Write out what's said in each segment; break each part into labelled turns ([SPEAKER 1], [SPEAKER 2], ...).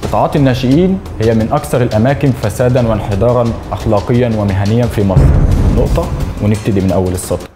[SPEAKER 1] قطاعات الناشئين هي من أكثر الأماكن فسادا وانحدارا أخلاقيا ومهنيا في مصر نقطة ونبتدي من أول السطر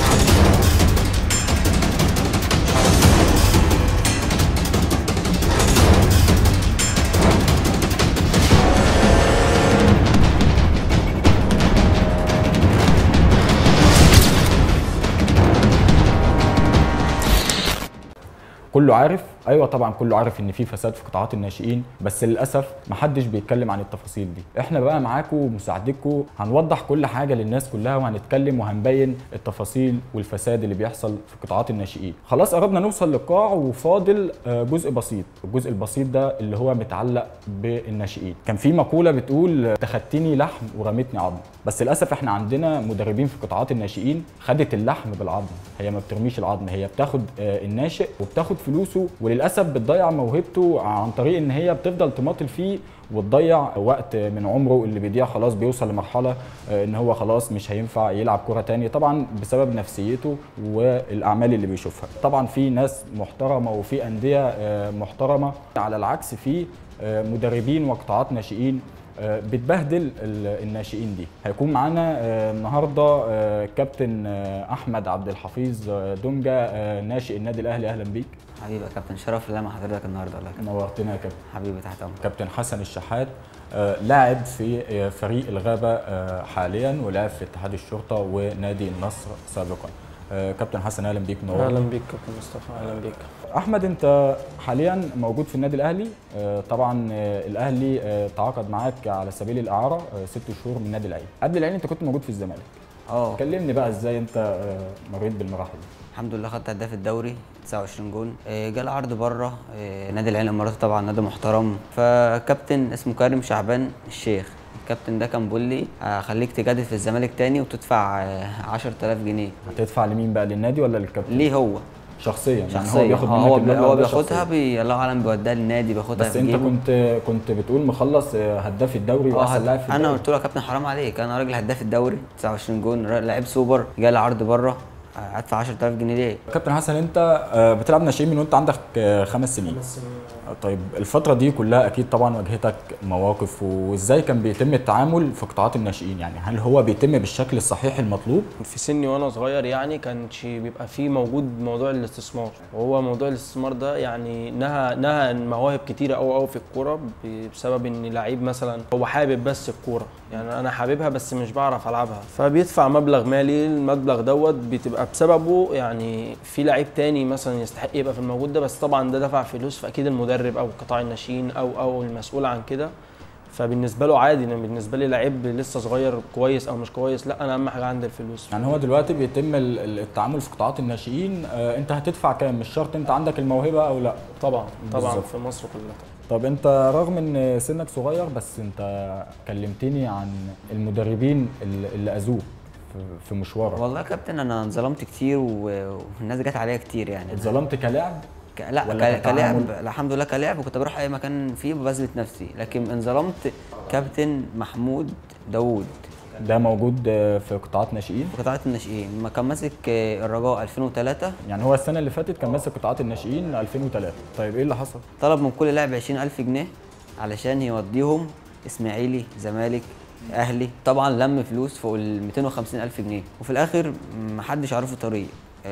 [SPEAKER 1] كله عارف ايوه طبعا كله عارف ان في فساد في قطاعات الناشئين بس للاسف محدش بيتكلم عن التفاصيل دي احنا بقى معاكم ومساعدتكم هنوضح كل حاجه للناس كلها وهنتكلم وهنبين التفاصيل والفساد اللي بيحصل في قطاعات الناشئين خلاص قربنا نوصل للقاع وفاضل آه، جزء بسيط الجزء البسيط ده اللي هو متعلق بالناشئين كان في مقوله بتقول آه، تخدتني لحم ورميتني عظم بس للاسف احنا عندنا مدربين في قطاعات الناشئين خدت اللحم بالعظم هي ما بترميش العظم هي بتاخد آه، الناشئ وبتاخد فلوسه وللاسف بتضيع موهبته عن طريق ان هي بتفضل تماطل فيه وتضيع وقت من عمره اللي بيضيع خلاص بيوصل لمرحله آه، ان هو خلاص مش هينفع يلعب كره تاني طبعا بسبب نفسيته والاعمال اللي بيشوفها طبعا في ناس محترمه وفي انديه آه، محترمه على العكس في آه، مدربين وقطاعات ناشئين آه، بتبهدل ال- الناشئين دي هيكون معانا آه، النهارده آه، كابتن آه، احمد عبد الحفيظ آه، دونجا آه، ناشئ النادي الاهلي اهلا بيك
[SPEAKER 2] حبيبي يا كابتن شرف لله مع حضرتك النهارده والله يا كابتن
[SPEAKER 1] نورتنا يا كابتن
[SPEAKER 2] حبيبي تحت امرك
[SPEAKER 1] كابتن حسن الشحات آه، لاعب في آه، فريق الغابه آه، حاليا ولعب في اتحاد الشرطه ونادي النصر سابقا آه، كابتن حسن اهلا بيك منور
[SPEAKER 3] اهلا بيك كابتن مصطفى اهلا بيك
[SPEAKER 1] احمد انت حاليا موجود في النادي الاهلي آه، طبعا آه، الاهلي آه، تعاقد معاك على سبيل الاعاره آه، ست شهور من النادي الاهلي قبل العين انت كنت موجود في الزمالك
[SPEAKER 2] اه
[SPEAKER 1] كلمني بقى ازاي انت آه، مريت بالمراحل دي
[SPEAKER 2] الحمد لله خدت هداف الدوري 29 جون آه، جه العرض بره آه، نادي العين الاماراتي طبعا نادي محترم فكابتن اسمه كريم شعبان الشيخ الكابتن ده كان بيقول لي هخليك تجدد في الزمالك تاني وتدفع آه، 10000 جنيه
[SPEAKER 1] هتدفع لمين بقى للنادي ولا للكابتن
[SPEAKER 2] ليه هو
[SPEAKER 1] شخصيا يعني
[SPEAKER 2] شخصيا
[SPEAKER 1] هو بياخد
[SPEAKER 2] آه،
[SPEAKER 1] منك
[SPEAKER 2] هو بي-
[SPEAKER 1] المبلغ
[SPEAKER 2] هو
[SPEAKER 1] ده
[SPEAKER 2] بياخدها
[SPEAKER 1] شخصياً.
[SPEAKER 2] بي... الله اعلم بيوديها للنادي بياخدها
[SPEAKER 1] بس
[SPEAKER 2] في
[SPEAKER 1] انت
[SPEAKER 2] جيبه.
[SPEAKER 1] كنت كنت بتقول مخلص آه، هداف الدوري
[SPEAKER 2] اه
[SPEAKER 1] واحسن
[SPEAKER 2] هد-
[SPEAKER 1] لاعب في
[SPEAKER 2] انا
[SPEAKER 1] الدوري
[SPEAKER 2] قلت له يا كابتن حرام عليك انا راجل هداف الدوري 29 جون را- لعيب سوبر جالي عرض بره آه، ادفع 10000 جنيه ليه؟
[SPEAKER 1] كابتن حسن انت آه، بتلعب ناشئين من وانت عندك آه، خمس سنين آه، طيب الفترة دي كلها أكيد طبعا واجهتك مواقف وإزاي كان بيتم التعامل في قطاعات الناشئين يعني هل هو بيتم بالشكل الصحيح المطلوب؟
[SPEAKER 3] في سني وانا صغير يعني كانش بيبقى فيه موجود موضوع الاستثمار وهو موضوع الاستثمار ده يعني نهى نهى مواهب كتيره قوي قوي في الكوره ب- بسبب ان لعيب مثلا هو حابب بس الكوره يعني انا حاببها بس مش بعرف العبها فبيدفع مبلغ مالي المبلغ دوت بتبقى بسببه يعني في لعيب تاني مثلا يستحق يبقى في الموجود ده بس طبعا ده دفع فلوس فاكيد المدرب او قطاع الناشئين او او المسؤول عن كده فبالنسبه له عادي انا بالنسبه لي لعيب لسه صغير كويس او مش كويس لا انا اهم حاجه عندي الفلوس
[SPEAKER 1] يعني هو دلوقتي بيتم ال- ال- التعامل في قطاعات الناشئين آه، أنت هتدفع كام مش شرط أنت عندك الموهبة أو لا
[SPEAKER 3] طبعا طبعا
[SPEAKER 1] بالظبط.
[SPEAKER 3] في مصر كلها
[SPEAKER 1] طب أنت رغم إن سنك صغير بس أنت كلمتني عن المدربين اللي اللي أذوك في- في مشوارك
[SPEAKER 2] والله يا كابتن انا انظلمت كتير و- والناس جت عليا كتير يعني
[SPEAKER 1] اتظلمت كلاعب
[SPEAKER 2] ك... لا
[SPEAKER 1] ولا
[SPEAKER 2] ك... كلاعب
[SPEAKER 1] كتعامل؟
[SPEAKER 2] الحمد لله كلاعب وكنت بروح اي مكان فيه بثبت نفسي لكن انظلمت كابتن محمود داوود
[SPEAKER 1] ده موجود آه، في قطاعات ناشئين
[SPEAKER 2] في قطاعات الناشئين لما كان ماسك آه، الرجاء 2003
[SPEAKER 1] يعني هو السنه اللي فاتت كان ماسك قطاعات الناشئين 2003 طيب ايه اللي حصل
[SPEAKER 2] طلب من كل لاعب 20000 جنيه علشان يوديهم اسماعيلي زمالك اهلي طبعا لم فلوس فوق ال 250000 جنيه وفي الاخر محدش عرفه طريق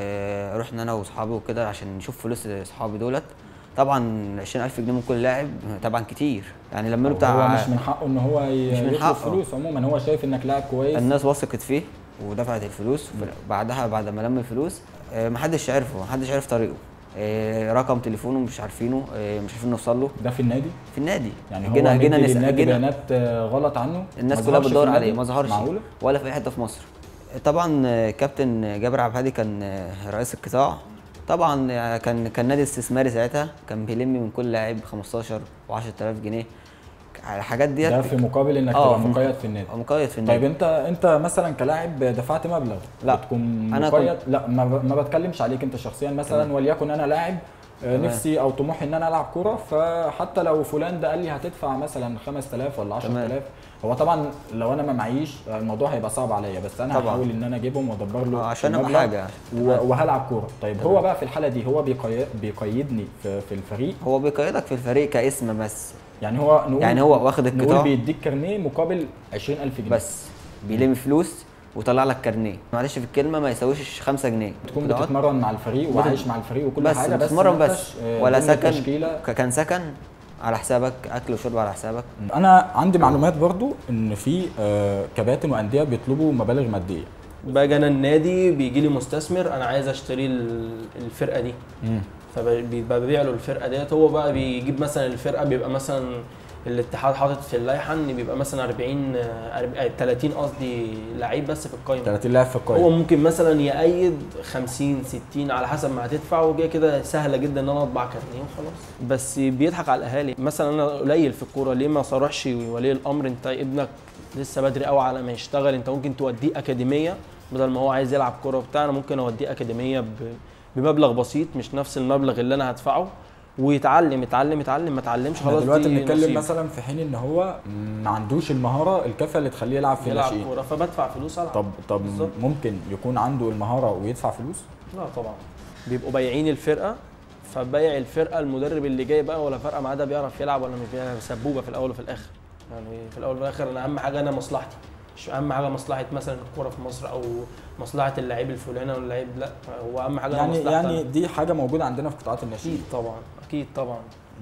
[SPEAKER 2] آه رحنا انا واصحابي وكده عشان نشوف فلوس اصحابي دولت طبعا 20000 جنيه من كل لاعب طبعا كتير يعني لما له
[SPEAKER 1] هو
[SPEAKER 2] بتاع
[SPEAKER 1] مش من حقه ان هو ي-
[SPEAKER 2] مش من
[SPEAKER 1] يطلب
[SPEAKER 2] حقه.
[SPEAKER 1] فلوس عموما هو شايف انك لاعب كويس
[SPEAKER 2] الناس وثقت فيه ودفعت الفلوس بعدها بعد ما لم الفلوس آه، محدش عرفه محدش عرف طريقه آه، رقم تليفونه مش عارفينه آه، مش عارفين نوصل له
[SPEAKER 1] ده في النادي
[SPEAKER 2] في النادي
[SPEAKER 1] يعني هو
[SPEAKER 2] جينا
[SPEAKER 1] مدي
[SPEAKER 2] جينا نسال
[SPEAKER 1] للنادي
[SPEAKER 2] جينا
[SPEAKER 1] بيانات آه، غلط عنه
[SPEAKER 2] الناس
[SPEAKER 1] ما
[SPEAKER 2] كلها
[SPEAKER 1] ظهرش في
[SPEAKER 2] بتدور
[SPEAKER 1] النادي؟
[SPEAKER 2] عليه ما ظهرش
[SPEAKER 1] معقوله
[SPEAKER 2] ولا في اي حته في مصر طبعا آه، كابتن جابر عبد الهادي كان آه، رئيس القطاع طبعا آه، كان كان نادي استثماري ساعتها كان بيلم من كل لاعب 15 و10000 جنيه الحاجات ديت
[SPEAKER 1] ده في مقابل انك
[SPEAKER 2] آه،
[SPEAKER 1] تبقى
[SPEAKER 2] في-
[SPEAKER 1] مقيد في النادي
[SPEAKER 2] مقيد في
[SPEAKER 1] طيب
[SPEAKER 2] النادي
[SPEAKER 1] انت انت مثلا كلاعب دفعت مبلغ
[SPEAKER 2] لا،
[SPEAKER 1] بتكون
[SPEAKER 2] أنا
[SPEAKER 1] مقيد لا ما, ب- ما بتكلمش عليك انت شخصيا مثلا وليكن انا لاعب آه،
[SPEAKER 2] تمام.
[SPEAKER 1] نفسي او طموحي ان انا العب كوره فحتى لو فلان ده قال لي هتدفع مثلا 5000 ولا 10000 هو طبعا لو انا ما معيش الموضوع هيبقى صعب عليا بس انا
[SPEAKER 2] طبعا.
[SPEAKER 1] هحاول ان انا اجيبهم وادبر له
[SPEAKER 2] آه، عشان ابقى
[SPEAKER 1] المبلغ
[SPEAKER 2] حاجه
[SPEAKER 1] و- وهلعب كوره طيب هو بقى في الحاله دي هو بيقي- بيقيدني في, في الفريق
[SPEAKER 2] هو بيقيدك في الفريق كاسم بس
[SPEAKER 1] يعني هو نقول
[SPEAKER 2] يعني هو واخد
[SPEAKER 1] نقول
[SPEAKER 2] القطاع
[SPEAKER 1] بيديك كارنيه مقابل 20000 جنيه
[SPEAKER 2] بس بيلم فلوس وطلع لك كارنيه معلش في الكلمه ما يساويش 5 جنيه
[SPEAKER 1] تكون
[SPEAKER 2] قطاعات
[SPEAKER 1] بتتمرن مع الفريق وعايش مع الفريق وكل
[SPEAKER 2] بس
[SPEAKER 1] حاجه بس
[SPEAKER 2] بتتمرن
[SPEAKER 1] ما
[SPEAKER 2] بس
[SPEAKER 1] انتش، آه،
[SPEAKER 2] ولا
[SPEAKER 1] ضمن
[SPEAKER 2] سكن
[SPEAKER 1] التشكيله
[SPEAKER 2] ك- كان سكن على حسابك اكل وشرب على حسابك
[SPEAKER 1] انا عندي معلومات برضو ان في آه، كباتن وانديه بيطلبوا مبالغ ماديه
[SPEAKER 3] باجي انا النادي بيجي لي مستثمر انا عايز اشتري ال- الفرقه دي فبيبقى ببيع له الفرقه ديت هو بقى بيجيب مثلا الفرقه بيبقى مثلا الاتحاد حاطط في اللائحه ان بيبقى مثلا 40 آه، أرب- آه، 30 قصدي لعيب بس في القايمه
[SPEAKER 1] 30 لاعب في
[SPEAKER 3] هو
[SPEAKER 1] القائمه
[SPEAKER 3] ممكن مثلا يأيد 50 60 على حسب ما هتدفع وجاي كده سهله جدا ان انا اطبع كارنيه وخلاص بس بيضحك على الاهالي مثلا انا قليل في الكوره ليه ما صرحش ولي الامر انت ابنك لسه بدري قوي على ما يشتغل انت ممكن توديه اكاديميه بدل ما هو عايز يلعب كوره وبتاع انا ممكن اوديه اكاديميه ب- بمبلغ بسيط مش نفس المبلغ اللي انا هدفعه ويتعلم يتعلم يتعلم ما اتعلمش
[SPEAKER 1] احنا
[SPEAKER 3] خلاص
[SPEAKER 1] دلوقتي
[SPEAKER 3] دي
[SPEAKER 1] بنتكلم
[SPEAKER 3] نصيب.
[SPEAKER 1] مثلا في حين ان هو ما عندوش المهاره الكافيه اللي تخليه يلعب في
[SPEAKER 3] يلعب
[SPEAKER 1] الناشئين
[SPEAKER 3] كوره فبدفع فلوس العب
[SPEAKER 1] طب طب
[SPEAKER 3] بالظبط.
[SPEAKER 1] ممكن يكون عنده المهاره ويدفع فلوس
[SPEAKER 3] لا طبعا بيبقوا بايعين الفرقه فبايع الفرقه المدرب اللي جاي بقى ولا فرقه معاه ده بيعرف يلعب ولا مش بيعرف سبوبه في الاول وفي الاخر يعني في الاول وفي الاخر انا اهم حاجه انا مصلحتي مش اهم حاجه مصلحه مثلا الكوره في مصر او مصلحه اللعيب الفلاني او اللعيب لا هو اهم حاجه أنا
[SPEAKER 1] يعني
[SPEAKER 3] مصلحتي
[SPEAKER 1] يعني
[SPEAKER 3] أنا.
[SPEAKER 1] دي حاجه موجوده عندنا في قطاعات الناشئين
[SPEAKER 3] اكيد طبعا اكيد طبعا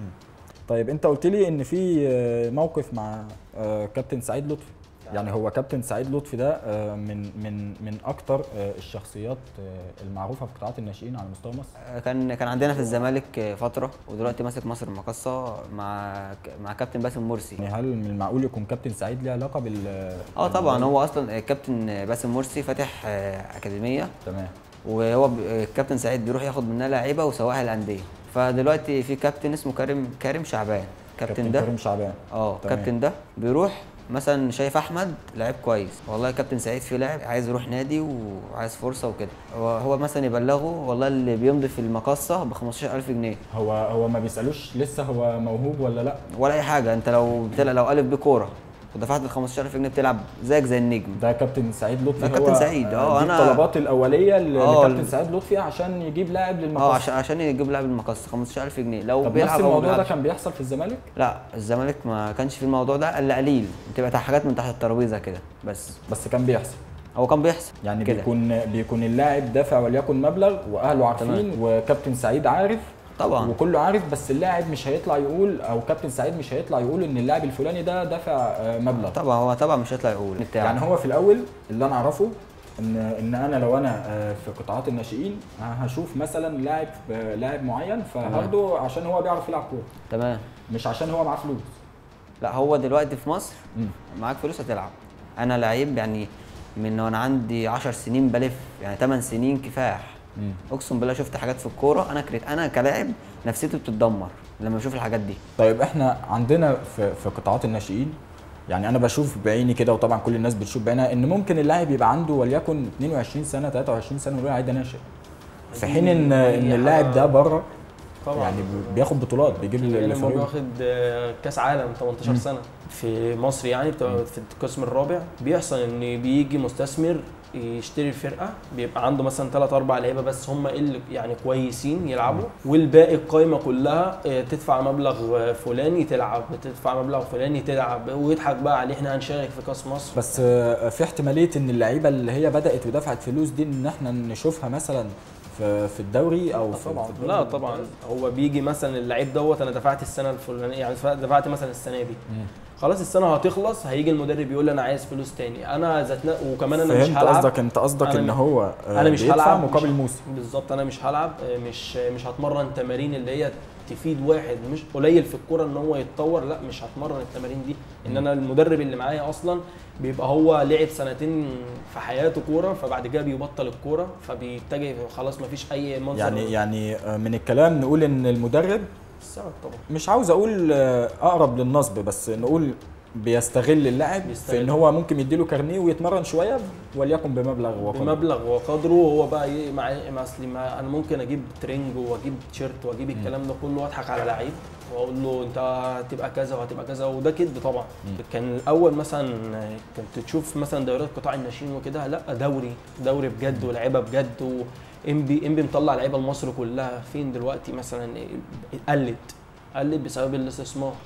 [SPEAKER 1] طيب انت قلت لي ان في آه، موقف مع آه، كابتن سعيد لطفي يعني هو كابتن سعيد لطفي ده آه، من من من اكتر آه، الشخصيات آه، المعروفه في قطاعات الناشئين على مستوى مصر
[SPEAKER 2] كان كان عندنا في الزمالك فتره ودلوقتي ماسك مصر المقاصه مع مع كابتن باسم مرسي
[SPEAKER 1] يعني هل من المعقول يكون كابتن سعيد ليه علاقه بال
[SPEAKER 2] اه طبعا هو اصلا كابتن باسم مرسي فاتح آه، اكاديميه
[SPEAKER 1] تمام
[SPEAKER 2] وهو ب- الكابتن سعيد بيروح ياخد منها لعيبه وسواقها الانديه فدلوقتي في كابتن اسمه كريم كريم شعبان الكابتن
[SPEAKER 1] كابتن
[SPEAKER 2] ده
[SPEAKER 1] كريم شعبان
[SPEAKER 2] اه
[SPEAKER 1] تمام.
[SPEAKER 2] الكابتن ده بيروح مثلا شايف احمد لعيب كويس والله كابتن سعيد في لاعب عايز يروح نادي وعايز فرصه وكده هو, هو مثلا يبلغه والله اللي بيمضي في المقصه ب 15000 جنيه
[SPEAKER 1] هو هو ما بيسالوش لسه هو موهوب ولا لا
[SPEAKER 2] ولا اي حاجه انت لو بتلعب لو قالب بكوره ودفعت ال 15000 جنيه بتلعب زيك زي النجم
[SPEAKER 1] ده كابتن سعيد لطفي
[SPEAKER 2] ده كابتن
[SPEAKER 1] هو
[SPEAKER 2] سعيد، اه،
[SPEAKER 1] دي
[SPEAKER 2] أنا-
[SPEAKER 1] الطلبات الاوليه ل-
[SPEAKER 2] اه،
[SPEAKER 1] لكابتن
[SPEAKER 2] ال-
[SPEAKER 1] سعيد لطفي عشان يجيب لاعب
[SPEAKER 2] اه
[SPEAKER 1] للمقص
[SPEAKER 2] عشان عشان يجيب لاعب المقص 15000 جنيه لو
[SPEAKER 1] طب
[SPEAKER 2] بيلعب
[SPEAKER 1] نفس
[SPEAKER 2] أو ما
[SPEAKER 1] الموضوع ده
[SPEAKER 2] بيلعبش.
[SPEAKER 1] كان بيحصل في الزمالك
[SPEAKER 2] لا الزمالك ما كانش في الموضوع ده الا قليل بتبقى تحت- حاجات من تحت الترابيزه كده بس
[SPEAKER 1] بس كان بيحصل
[SPEAKER 2] هو كان بيحصل
[SPEAKER 1] يعني
[SPEAKER 2] كده.
[SPEAKER 1] بيكون بيكون اللاعب دافع وليكن مبلغ واهله عارفين وكابتن سعيد عارف
[SPEAKER 2] طبعا
[SPEAKER 1] وكله عارف بس اللاعب مش هيطلع يقول او كابتن سعيد مش هيطلع يقول ان اللاعب الفلاني ده دافع آه، مبلغ
[SPEAKER 2] طبعا هو طبعا مش هيطلع يقول بتاع
[SPEAKER 1] يعني هو في الاول اللي انا اعرفه ان ان انا لو انا آه، في قطاعات الناشئين هشوف مثلا لاعب آه، لاعب معين فهاخده عشان هو بيعرف يلعب كوره
[SPEAKER 2] تمام
[SPEAKER 1] مش عشان هو معاه فلوس
[SPEAKER 2] لا هو دلوقتي في مصر
[SPEAKER 1] مم.
[SPEAKER 2] معاك فلوس هتلعب انا لعيب يعني من وانا عندي 10 سنين بلف يعني 8 سنين كفاح
[SPEAKER 1] مم.
[SPEAKER 2] اقسم بالله شفت حاجات في الكوره انا كريت انا كلاعب نفسيتي بتتدمر لما بشوف الحاجات دي
[SPEAKER 1] طيب احنا عندنا في في قطاعات الناشئين يعني انا بشوف بعيني كده وطبعا كل الناس بتشوف بعينها ان ممكن اللاعب يبقى عنده وليكن 22 سنه 23 سنه ويقول عادي ناشئ في حين ان ان
[SPEAKER 3] دي
[SPEAKER 1] اللاعب
[SPEAKER 3] حاجة-
[SPEAKER 1] ده بره
[SPEAKER 3] طبعا
[SPEAKER 1] يعني بياخد بطولات بيجيب
[SPEAKER 3] يعني لما
[SPEAKER 1] الفريق
[SPEAKER 3] بياخد آه، كاس عالم 18 سنه في مصر يعني بتبقى في القسم الرابع بيحصل ان بيجي مستثمر يشتري الفرقه بيبقى عنده مثلا ثلاث اربع لعيبه بس هم اللي يعني كويسين يلعبوا والباقي القايمه كلها آه، تدفع مبلغ آه، فلاني تلعب تدفع مبلغ فلاني تلعب ويضحك بقى عليه احنا هنشارك في كاس مصر
[SPEAKER 1] بس آه، في احتماليه ان اللعيبه اللي هي بدات ودفعت فلوس دي ان احنا نشوفها مثلا في في الدوري او في
[SPEAKER 3] طبعا
[SPEAKER 1] في
[SPEAKER 3] لا طبعا هو بيجي مثلا اللعيب دوت انا دفعت السنه الفلانيه يعني دفعت مثلا السنه دي
[SPEAKER 1] مم.
[SPEAKER 3] خلاص السنه هتخلص هيجي المدرب يقول لي انا عايز فلوس تاني انا ذات ن- وكمان انا مش
[SPEAKER 1] فهمت
[SPEAKER 3] هلعب
[SPEAKER 1] قصدك انت قصدك
[SPEAKER 3] أنا
[SPEAKER 1] ان
[SPEAKER 3] م-
[SPEAKER 1] هو آه،
[SPEAKER 3] انا مش
[SPEAKER 1] بيدفع
[SPEAKER 3] هلعب
[SPEAKER 1] مقابل
[SPEAKER 3] مش-
[SPEAKER 1] موسم
[SPEAKER 3] بالظبط انا مش هلعب آه، مش مش هتمرن تمارين اللي هي تفيد واحد مش قليل في الكوره ان هو يتطور لا مش هتمرن التمارين دي ان انا المدرب اللي معايا اصلا بيبقى هو لعب سنتين في حياته كوره فبعد كده بيبطل الكوره فبيتجه خلاص مفيش اي منظر
[SPEAKER 1] يعني يعني آه، من الكلام نقول ان المدرب
[SPEAKER 3] السبب طبعا
[SPEAKER 1] مش عاوز اقول آه، اقرب للنصب بس نقول بيستغل اللاعب في
[SPEAKER 3] بيستغل.
[SPEAKER 1] ان هو ممكن يديله كارنيه ويتمرن شويه وليكن بمبلغ وقدر
[SPEAKER 3] بمبلغ وقدره وهو بقى ايه مع مع اصلي ما انا ممكن اجيب ترنج واجيب تيشيرت واجيب الكلام ده كله واضحك على لعيب واقول له انت هتبقى كذا وهتبقى كذا وده كذب طبعا كان الاول مثلا كنت تشوف مثلا دوريات قطاع الناشئين وكده لا دوري دوري بجد ولعيبه بجد وانبي انبي مطلع لعيبه لمصر كلها فين دلوقتي مثلا قلت قلت بسبب الاستثمار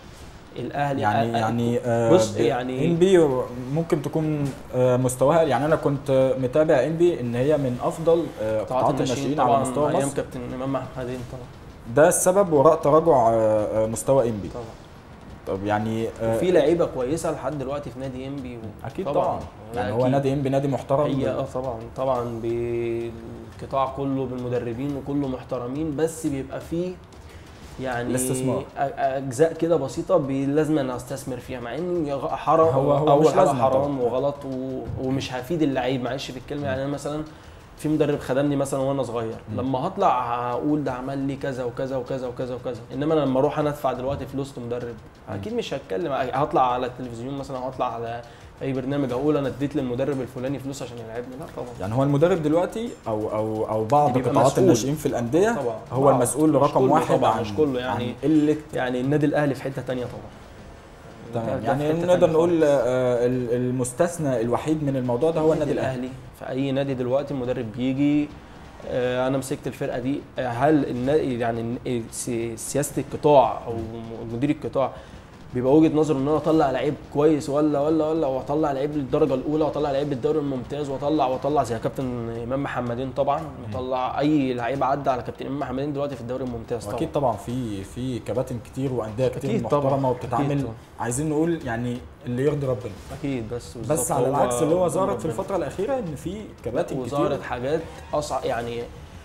[SPEAKER 3] الاهلي
[SPEAKER 1] يعني
[SPEAKER 3] آه، آه،
[SPEAKER 1] يعني آه،
[SPEAKER 3] بص
[SPEAKER 1] ب-
[SPEAKER 3] يعني
[SPEAKER 1] انبي ممكن تكون آه، مستواها يعني انا كنت متابع انبي ان هي من افضل آه، قطاعات الناشئين على
[SPEAKER 3] طبعا
[SPEAKER 1] مستوى
[SPEAKER 3] ايام
[SPEAKER 1] مصر
[SPEAKER 3] كابتن امام محمدين طبعا
[SPEAKER 1] ده السبب وراء تراجع آه، آه، مستوى انبي
[SPEAKER 3] طبعا
[SPEAKER 1] طب يعني آه،
[SPEAKER 3] وفي لعيبه كويسه لحد دلوقتي في نادي انبي و...
[SPEAKER 1] اكيد طبعا يعني هو
[SPEAKER 3] أكيد.
[SPEAKER 1] نادي انبي نادي محترم
[SPEAKER 3] هي اه طبعا طبعا بالقطاع كله بالمدربين وكله محترمين بس بيبقى فيه يعني
[SPEAKER 1] الاستثمار.
[SPEAKER 3] أ- اجزاء كده بسيطه بي- لازم انا استثمر فيها مع ان يغ- حرام
[SPEAKER 1] هو- هو
[SPEAKER 3] اول
[SPEAKER 1] مش
[SPEAKER 3] حاجه
[SPEAKER 1] لازم
[SPEAKER 3] حرام
[SPEAKER 1] طبعاً.
[SPEAKER 3] وغلط و... ومش هفيد اللعيب معلش في الكلمه يعني انا مثلا في مدرب خدمني مثلا وانا صغير لما هطلع هقول ده عمل لي كذا وكذا وكذا وكذا وكذا انما أنا لما اروح انا ادفع دلوقتي فلوس لمدرب اكيد مش هتكلم هطلع على التلفزيون مثلا هطلع على اي برنامج اقول انا اديت للمدرب الفلاني فلوس عشان يلعبني لا طبعا
[SPEAKER 1] يعني هو المدرب دلوقتي او او او بعض
[SPEAKER 3] بيبقى
[SPEAKER 1] قطاعات
[SPEAKER 3] مسؤول.
[SPEAKER 1] الناشئين في الانديه
[SPEAKER 3] طبعا.
[SPEAKER 1] هو
[SPEAKER 3] بعض.
[SPEAKER 1] المسؤول
[SPEAKER 3] مش
[SPEAKER 1] رقم
[SPEAKER 3] كله
[SPEAKER 1] واحد
[SPEAKER 3] طبعاً،
[SPEAKER 1] عن
[SPEAKER 3] مش كله يعني.
[SPEAKER 1] عن قله
[SPEAKER 3] يعني النادي الاهلي في حته تانية طبعا
[SPEAKER 1] تمام
[SPEAKER 3] ده
[SPEAKER 1] يعني
[SPEAKER 3] في حتة
[SPEAKER 1] نقدر
[SPEAKER 3] تانية
[SPEAKER 1] نقول
[SPEAKER 3] خالص.
[SPEAKER 1] آه، ال- المستثنى الوحيد من الموضوع ده هو النادي الاهلي
[SPEAKER 3] في اي نادي دلوقتي المدرب بيجي آه، انا مسكت الفرقه دي آه، هل النادي يعني الن- سي- سياسه القطاع او م- مدير القطاع بيبقى وجهه نظره ان انا اطلع لعيب كويس ولا ولا ولا واطلع لعيب للدرجه الاولى واطلع لعيب للدوري الممتاز واطلع واطلع زي كابتن امام محمدين طبعا مطلع اي لعيب عدى على كابتن امام محمدين دلوقتي في الدوري الممتاز طبعا
[SPEAKER 1] اكيد طبعا في في كباتن كتير وانديه كتير
[SPEAKER 3] أكيد طبعاً.
[SPEAKER 1] محترمه
[SPEAKER 3] أكيد
[SPEAKER 1] وبتتعامل
[SPEAKER 3] طبعاً.
[SPEAKER 1] عايزين نقول يعني اللي يرضي ربنا
[SPEAKER 3] اكيد بس
[SPEAKER 1] بس
[SPEAKER 3] بالظبط
[SPEAKER 1] على العكس اللي هو
[SPEAKER 3] ربنا-
[SPEAKER 1] ظهرت في الفتره الاخيره ان في كباتن
[SPEAKER 3] وظهرت
[SPEAKER 1] كتير
[SPEAKER 3] حاجات اصعب يعني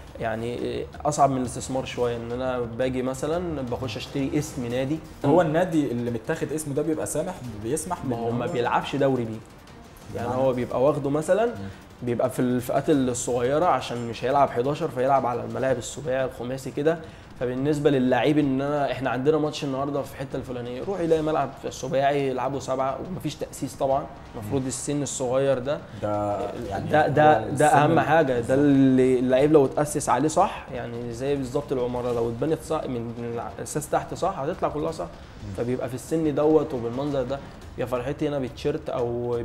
[SPEAKER 3] يعني اصعب من الاستثمار شويه ان انا باجي مثلا بخش اشتري اسم نادي
[SPEAKER 1] هو النادي اللي متاخد اسمه ده بيبقى سامح بيسمح
[SPEAKER 3] ما
[SPEAKER 1] بإن
[SPEAKER 3] هو ما
[SPEAKER 1] هو-
[SPEAKER 3] بيلعبش دوري بيه يعني
[SPEAKER 1] بمعنى؟
[SPEAKER 3] هو بيبقى واخده مثلا بيبقى في الفئات الصغيره عشان مش هيلعب 11 فيلعب على الملاعب السباعي الخماسي كده فبالنسبه للعيب ان انا احنا عندنا ماتش النهارده في الحته الفلانيه يروح يلاقي ملعب السباعي يلعبوا سبعه ومفيش تاسيس طبعا المفروض السن الصغير ده
[SPEAKER 1] ده يعني
[SPEAKER 3] ده ده
[SPEAKER 1] هو
[SPEAKER 3] ده
[SPEAKER 1] السن
[SPEAKER 3] اهم
[SPEAKER 1] ال-
[SPEAKER 3] حاجه ده اللي اللعيب لو اتاسس عليه صح يعني زي بالظبط العماره لو اتبنت صح من الاساس تحت صح هتطلع كلها صح فبيبقى في السن دوت وبالمنظر ده يا فرحتي هنا بتيشيرت او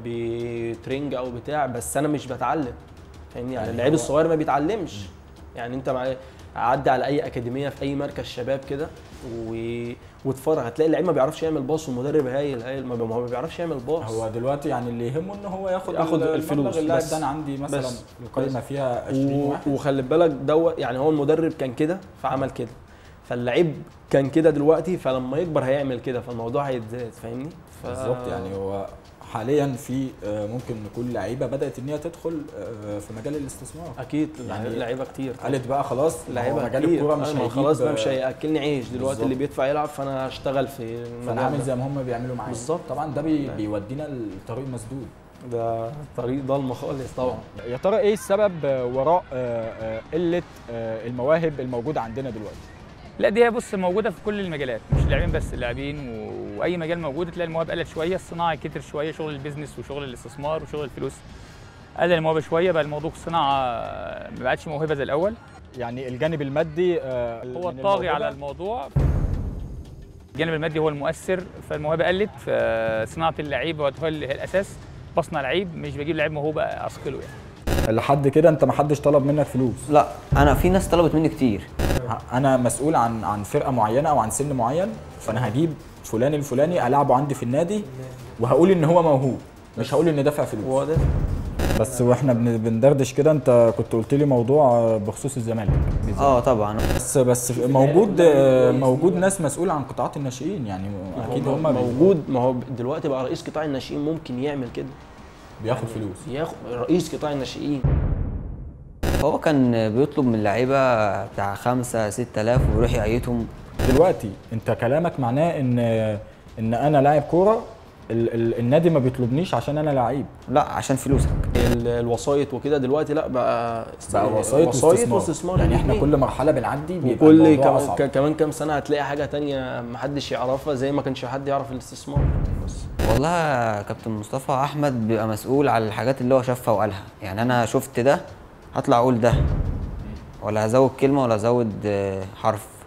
[SPEAKER 3] بترنج او بتاع بس انا مش بتعلم فاهمني يعني
[SPEAKER 1] يعني
[SPEAKER 3] اللعيب
[SPEAKER 1] هو-
[SPEAKER 3] الصغير ما بيتعلمش يعني انت مع عدي على اي اكاديميه في اي مركز شباب كده و... واتفرج هتلاقي اللعيب ما بيعرفش يعمل باص والمدرب هايل هايل ما بي- ما هو ما بيعرفش يعمل باص
[SPEAKER 1] هو دلوقتي يعني اللي يهمه ان هو ياخد
[SPEAKER 3] ياخد
[SPEAKER 1] ال-
[SPEAKER 3] الفلوس
[SPEAKER 1] المبلغ اللاعب
[SPEAKER 3] بس.
[SPEAKER 1] ده انا عندي مثلا
[SPEAKER 3] بس.
[SPEAKER 1] القايمه
[SPEAKER 3] بس.
[SPEAKER 1] فيها 20
[SPEAKER 3] و-
[SPEAKER 1] واحد
[SPEAKER 3] وخلي بالك دوت يعني هو المدرب كان كده فعمل كده فاللعيب كان كده دلوقتي فلما يكبر هيعمل كده فالموضوع هيتزاد فاهمني ف...
[SPEAKER 1] بالظبط يعني هو حاليا في آه، ممكن نقول لعيبه بدات ان هي تدخل آه، في مجال الاستثمار
[SPEAKER 3] اكيد
[SPEAKER 1] يعني
[SPEAKER 3] يعني لعيبه كتير
[SPEAKER 1] قالت بقى خلاص ما هو
[SPEAKER 3] لعيبه
[SPEAKER 1] مجال
[SPEAKER 3] كتير
[SPEAKER 1] الكوره مش
[SPEAKER 3] أيوة، ما
[SPEAKER 1] هيجيب
[SPEAKER 3] خلاص بقى مش
[SPEAKER 1] آه،
[SPEAKER 3] هياكلني عيش دلوقتي
[SPEAKER 1] بالظبط.
[SPEAKER 3] اللي بيدفع يلعب فانا هشتغل في المجال
[SPEAKER 1] فانا عامل
[SPEAKER 3] ده.
[SPEAKER 1] زي ما هم بيعملوا معايا
[SPEAKER 3] بالظبط.
[SPEAKER 1] طبعا ده بي بيودينا لطريق مسدود
[SPEAKER 3] ده طريق ضلمه خالص طبعا
[SPEAKER 1] يا ترى ايه السبب وراء قله المواهب الموجوده عندنا دلوقتي
[SPEAKER 4] لا دي بص موجوده في كل المجالات مش اللاعبين بس اللاعبين و- واي مجال موجود تلاقي المواهب قلت شويه الصناعه كتر شويه شغل البيزنس وشغل الاستثمار وشغل الفلوس قل المواهب شويه بقى الموضوع الصناعه ما بقتش موهبه زي الاول
[SPEAKER 1] يعني الجانب المادي آه،
[SPEAKER 4] هو
[SPEAKER 1] من
[SPEAKER 4] الطاغي
[SPEAKER 1] الموهبة.
[SPEAKER 4] على الموضوع الجانب المادي هو المؤثر فالموهبه قلت فصناعه اللعيب هو ال- هي الاساس بصنع لعيب مش بجيب لعيب موهوبه اثقله يعني
[SPEAKER 1] لحد كده انت ما حدش طلب منك فلوس
[SPEAKER 2] لا انا في ناس طلبت مني كتير
[SPEAKER 1] انا مسؤول عن عن فرقه معينه او عن سن معين فانا هجيب فلان الفلاني العبه عندي في النادي وهقول ان هو موهوب مش هقول ان دافع فلوس
[SPEAKER 3] هو ده
[SPEAKER 1] بس واحنا بن- بندردش كده انت كنت قلت لي موضوع بخصوص الزمالك
[SPEAKER 2] اه طبعا
[SPEAKER 1] بس بس موجود موجود ناس مسؤول عن قطاعات الناشئين يعني اكيد
[SPEAKER 3] هو
[SPEAKER 1] هم
[SPEAKER 3] موجود ما هو دلوقتي بقى رئيس قطاع الناشئين ممكن يعمل كده
[SPEAKER 1] بياخد فلوس
[SPEAKER 3] ياخد رئيس قطاع الناشئين
[SPEAKER 2] هو كان بيطلب من اللعيبه بتاع خمسة ستة آلاف ويروح يقيتهم
[SPEAKER 1] دلوقتي انت كلامك معناه ان ان انا لاعب كوره ال- ال- النادي ما بيطلبنيش عشان انا لعيب
[SPEAKER 2] لا عشان فلوسك
[SPEAKER 3] ال- الوسايط وكده دلوقتي لا بقى
[SPEAKER 1] بقى وسايط واستثمار,
[SPEAKER 3] واستثمار
[SPEAKER 1] يعني احنا
[SPEAKER 3] الاتنين.
[SPEAKER 1] كل مرحله بنعدي بيبقى
[SPEAKER 3] وكل
[SPEAKER 1] الموضوع
[SPEAKER 3] كم
[SPEAKER 1] أصعب.
[SPEAKER 3] ك- كمان كام سنه هتلاقي حاجه تانية محدش يعرفها زي ما كانش حد يعرف الاستثمار بس
[SPEAKER 2] والله يا كابتن مصطفى احمد بيبقى مسؤول على الحاجات اللي هو شافها وقالها يعني انا شفت ده هطلع اقول ده ولا هزود كلمه ولا هزود آه، حرف